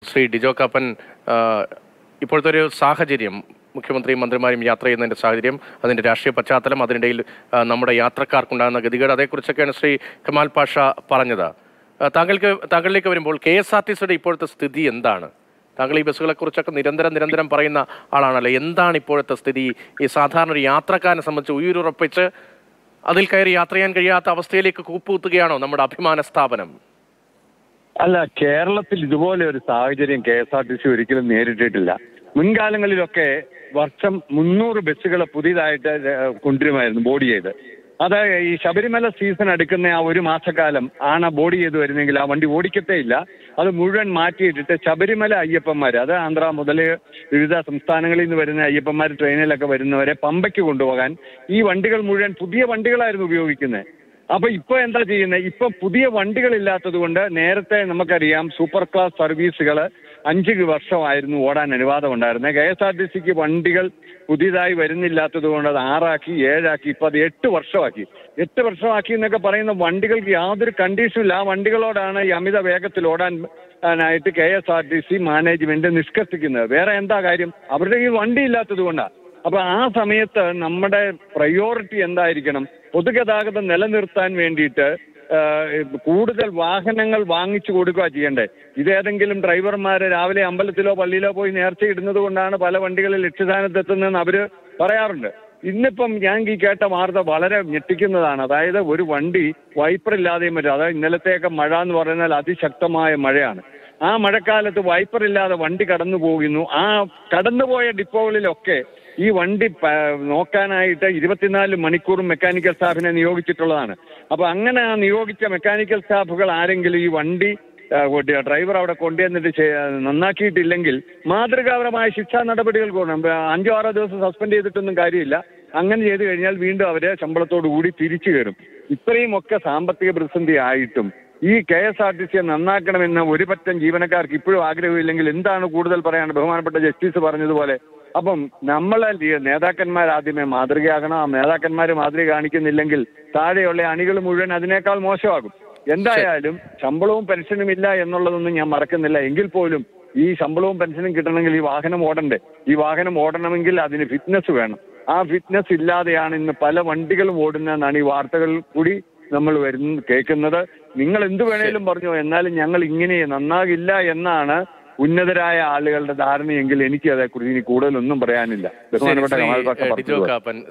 ശ്രീ ഡിജോ കാപ്പൻ ആ, ഇപ്പോഴത്തെ ഒരു സാഹചര്യം മുഖ്യമന്ത്രിയും മന്ത്രിമാരും യാത്ര ചെയ്യുന്നതിന്റെ സാഹചര്യം അതിന്റെ രാഷ്ട്രീയ പശ്ചാത്തലം അതിനിടയിൽ ആ, നമ്മുടെ യാത്രക്കാർക്കുണ്ടാകുന്ന ഗതികേട് അതേക്കുറിച്ചൊക്കെയാണ് ശ്രീ കമാൽ പാഷ പറഞ്ഞത് ആ, താങ്കൾക്ക് താങ്കളിലേക്ക് വരുമ്പോൾ കെ എസ് ആർ ടി സിയുടെ ഇപ്പോഴത്തെ സ്ഥിതി എന്താണ് താങ്കൾ ഈ ബസ്സുകളെ കുറിച്ചൊക്കെ നിരന്തരം നിരന്തരം പറയുന്ന ആളാണല്ലോ എന്താണ് ഇപ്പോഴത്തെ സ്ഥിതി ഈ സാധാരണ ഒരു യാത്രക്കാരനെ സംബന്ധിച്ച് ഉയരുറപ്പിച്ച് അതിൽ കയറി യാത്ര ചെയ്യാൻ കഴിയാത്ത അവസ്ഥയിലേക്ക് കൂപ്പുകുത്തുകയാണോ നമ്മുടെ അഭിമാന സ്ഥാപനം അല്ല കേരളത്തിൽ ഇതുപോലെ ഒരു സാഹചര്യം K S R T C ഒരിക്കലും നേരിട്ടിട്ടില്ല മുൻകാലങ്ങളിലൊക്കെ വർഷം മുന്നൂറ് ബസ്സുകൾ പുതിയതായിട്ട് ഏഹ്, കൊണ്ടുവരുമായിരുന്നു ബോഡി ചെയ്ത് അത് ഈ ശബരിമല സീസൺ എടുക്കുന്ന ആ ഒരു മാസക്കാലം ആണ് ബോഡി ചെയ്ത് വരുന്നെങ്കിൽ ആ വണ്ടി ഓടിക്കത്തേ ഇല്ല അത് മുഴുവൻ മാറ്റിയിട്ടിട്ട് ശബരിമല അയ്യപ്പന്മാർ അത് ആന്ധ്ര മുതൽ വിവിധ സംസ്ഥാനങ്ങളിൽ നിന്ന് വരുന്ന അയ്യപ്പന്മാർ ട്രെയിനിലൊക്കെ വരുന്നവരെ പമ്പയ്ക്ക് കൊണ്ടുപോകാൻ ഈ വണ്ടികൾ മുഴുവൻ പുതിയ വണ്ടികളായിരുന്നു ഉപയോഗിക്കുന്നത് അപ്പൊ ഇപ്പൊ എന്താ ചെയ്യുന്നത് ഇപ്പൊ പുതിയ വണ്ടികളില്ലാത്തത് കൊണ്ട് നേരത്തെ നമുക്കറിയാം സൂപ്പർ ക്ലാസ് സർവീസുകൾ അഞ്ച് വർഷമായിരുന്നു ഓടാൻ അനുവാദം ഉണ്ടായിരുന്നത് കെ എസ് ആർ ടി സിക്ക് വണ്ടികൾ പുതിയതായി വരുന്നില്ലാത്തത് കൊണ്ട് അത് ആറാക്കി ഏഴാക്കി ഇപ്പൊ അത് എട്ട് വർഷമാക്കി എട്ട് വർഷമാക്കി എന്നൊക്കെ പറയുന്ന വണ്ടികൾക്ക് യാതൊരു കണ്ടീഷനും ഇല്ല ആ വണ്ടികളോടാണ് ഈ അമിത വേഗത്തിൽ ഓടാൻ ആയിട്ട് K S R T C management നിഷ്കർഷിക്കുന്നത് വേറെ എന്താ കാര്യം അവരുടെ ഈ വണ്ടി ഇല്ലാത്തത് കൊണ്ടാണ് അപ്പൊ ആ സമയത്ത് നമ്മുടെ പ്രയോറിറ്റി എന്തായിരിക്കണം പൊതുഗതാഗതം നിലനിർത്താൻ വേണ്ടിയിട്ട് ആ, കൂടുതൽ വാഹനങ്ങൾ വാങ്ങിച്ചു കൊടുക്കുക ചെയ്യണ്ടേ ഇതേതെങ്കിലും ഡ്രൈവർമാര് രാവിലെ അമ്പലത്തിലോ പള്ളിയിലോ പോയി നേർച്ച ഇടുന്നത് കൊണ്ടാണ് പല വണ്ടികളിൽ ലക്ഷ്യസ്ഥാനത്ത് എത്തുന്നതെന്ന് അവര് പറയാറുണ്ട് ഇന്നിപ്പം ഞാൻ ഈ കേട്ട വാർത്ത വളരെ ഞെട്ടിക്കുന്നതാണ് അതായത് ഒരു വണ്ടി വൈപ്പർ ഇല്ലാതെയും പറ്റും അതായത് ഇന്നലത്തെയൊക്കെ മഴ എന്ന് പറയുന്നത് അതിശക്തമായ മഴയാണ് ആ മഴക്കാലത്ത് വൈപ്പർ ഇല്ലാതെ വണ്ടി കടന്നു പോകുന്നു ആ കടന്നുപോയ ഡിപ്പോകളിലൊക്കെ ഈ വണ്ടി പ- നോക്കാനായിട്ട് ഇരുപത്തിനാല് മണിക്കൂറും മെക്കാനിക്കൽ സ്റ്റാഫിനെ നിയോഗിച്ചിട്ടുള്ളതാണ് അപ്പൊ അങ്ങനെ ആ നിയോഗിച്ച മെക്കാനിക്കൽ സ്റ്റാഫുകൾ ആരെങ്കിലും ഈ വണ്ടി ആ, കൊണ്ടി- ഡ്രൈവർ അവിടെ കൊണ്ടുവന്നിട്ട് ചെയ്യ- നന്നാക്കിയിട്ടില്ലെങ്കിൽ മാതൃകാപരമായ ശിക്ഷാ നടപടികൾ കൊണ്ടും അഞ്ചോ ആറോ ദിവസം സസ്പെൻഡ് ചെയ്തിട്ടൊന്നും കാര്യമില്ല അങ്ങനെ ചെയ്തു കഴിഞ്ഞാൽ വീണ്ടും അവരെ ശമ്പളത്തോടു കൂടി തിരിച്ചു കയറും ഇത്രയും ഒക്കെ സാമ്പത്തിക പ്രതിസന്ധി ആയിട്ടും ഈ കെ എസ് ആർ ടി സിയെ നന്നാക്കണമെന്ന് ഒരു പറ്റം ജീവനക്കാർക്ക് ഇപ്പോഴും ആഗ്രഹമില്ലെങ്കിൽ എന്താണ് കൂടുതൽ പറയാൻ ബഹുമാനപ്പെട്ട ജസ്റ്റിസ് പറഞ്ഞതുപോലെ അപ്പം നമ്മളെ ലീ- നേതാക്കന്മാർ ആദ്യമേ മാതൃകയാകണം ആ നേതാക്കന്മാർ മാതൃക കാണിക്കുന്നില്ലെങ്കിൽ താഴെയുള്ള അണികൾ മുഴുവൻ അതിനേക്കാൾ മോശമാകും എന്തായാലും ശമ്പളവും പെൻഷനും ഇല്ല എന്നുള്ളതൊന്നും ഞാൻ മറക്കുന്നില്ല എങ്കിൽ പോലും ഈ ശമ്പളവും പെൻഷനും കിട്ടണമെങ്കിൽ ഈ വാഹനം ഓടണ്ടേ ഈ വാഹനം ഓടണമെങ്കിൽ അതിന് ഫിറ്റ്നസ് വേണം ആ ഫിറ്റ്നസ് ഇല്ലാതെയാണ് ഇന്ന് പല വണ്ടികളും ഓടുന്നതെന്നാണ് ഈ വാർത്തകൾ കൂടി നമ്മൾ വരുന്ന കേൾക്കുന്നത് നിങ്ങൾ എന്ത് വേണേലും പറഞ്ഞു എന്നാലും ഞങ്ങൾ ഇങ്ങനെ നന്നാകില്ല എന്നാണ് ഉന്നതരായ ആളുകളുടെ ധാരണയെങ്കിൽ എനിക്ക് അതേക്കുറിച്ച് ഇനി കൂടുതലൊന്നും പറയാനില്ല ശരി, ബഹുമാനപ്പെട്ട ശ്രീ കമാൽ പാഷ ഡിജോ പറഞ്ഞതുപോലെ കാപ്പൻ